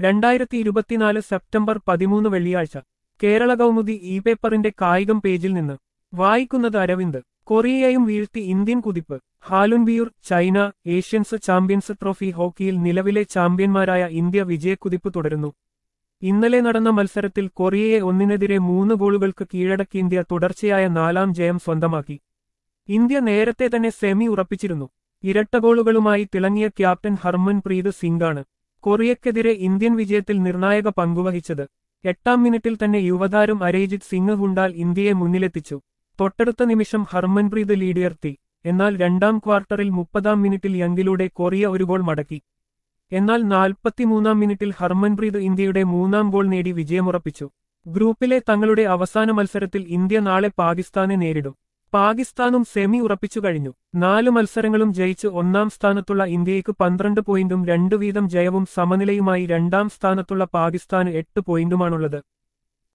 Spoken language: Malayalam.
രണ്ടായിരത്തി ഇരുപത്തിനാല് സെപ്റ്റംബർ പതിമൂന്ന് വെള്ളിയാഴ്ച കേരള കൗമുദി ഇ പേപ്പറിന്റെ കായികം പേജിൽ നിന്ന് വായിക്കുന്നത് അരവിന്ദ് കൊറിയയും വീഴ്ത്തി ഇന്ത്യൻ കുതിപ്പ് Hulunbuir China Asians champions trophy ഹോക്കിയിൽ നിലവിലെ ചാമ്പ്യന്മാരായ ഇന്ത്യ വിജയക്കുതിപ്പ് തുടരുന്നു ഇന്നലെ നടന്ന മത്സരത്തിൽ കൊറിയയെ ഒന്നിനെതിരെ മൂന്ന് ഗോളുകൾക്ക് കീഴടക്കി ഇന്ത്യ തുടർച്ചയായ നാലാം ജയം സ്വന്തമാക്കി ഇന്ത്യ നേരത്തെ തന്നെ സെമി ഉറപ്പിച്ചിരുന്നു ഇരട്ട ഗോളുകളുമായി തിളങ്ങിയ ക്യാപ്റ്റൻ ഹർമൻപ്രീത് സിംഗാണ് കൊറിയക്കെതിരെ ഇന്ത്യൻ വിജയത്തിൽ നിർണായക പങ്കുവഹിച്ചത് എട്ടാം മിനിറ്റിൽ തന്നെ യുവതാരം അരേജിത് സിംഗ് ഹുണ്ടാൽ ഇന്ത്യയെ മുന്നിലെത്തിച്ചു തൊട്ടടുത്ത നിമിഷം ഹർമൻപ്രീത് ലീഡുയർത്തി എന്നാൽ രണ്ടാം ക്വാർട്ടറിൽ മുപ്പതാം മിനിറ്റിൽ യങ്കിലൂടെ കൊറിയ ഒരു ഗോൾ മടക്കി എന്നാൽ നാൽപ്പത്തിമൂന്നാം മിനിറ്റിൽ ഹർമൻപ്രീത് ഇന്ത്യയുടെ മൂന്നാം ഗോൾ നേടി വിജയമുറപ്പിച്ചു ഗ്രൂപ്പിലെ തങ്ങളുടെ അവസാന മത്സരത്തിൽ ഇന്ത്യ നാളെ പാകിസ്ഥാനെ നേരിടും പാകിസ്ഥാനും സെമി ഉറപ്പിച്ചു കഴിഞ്ഞു നാല് മത്സരങ്ങളും ജയിച്ച് ഒന്നാം സ്ഥാനത്തുള്ള ഇന്ത്യയ്ക്ക് പന്ത്രണ്ട് പോയിന്റും രണ്ടു വീതം ജയവും സമനിലയുമായി രണ്ടാം സ്ഥാനത്തുള്ള പാകിസ്ഥാന് എട്ട് പോയിന്റുമാണുള്ളത്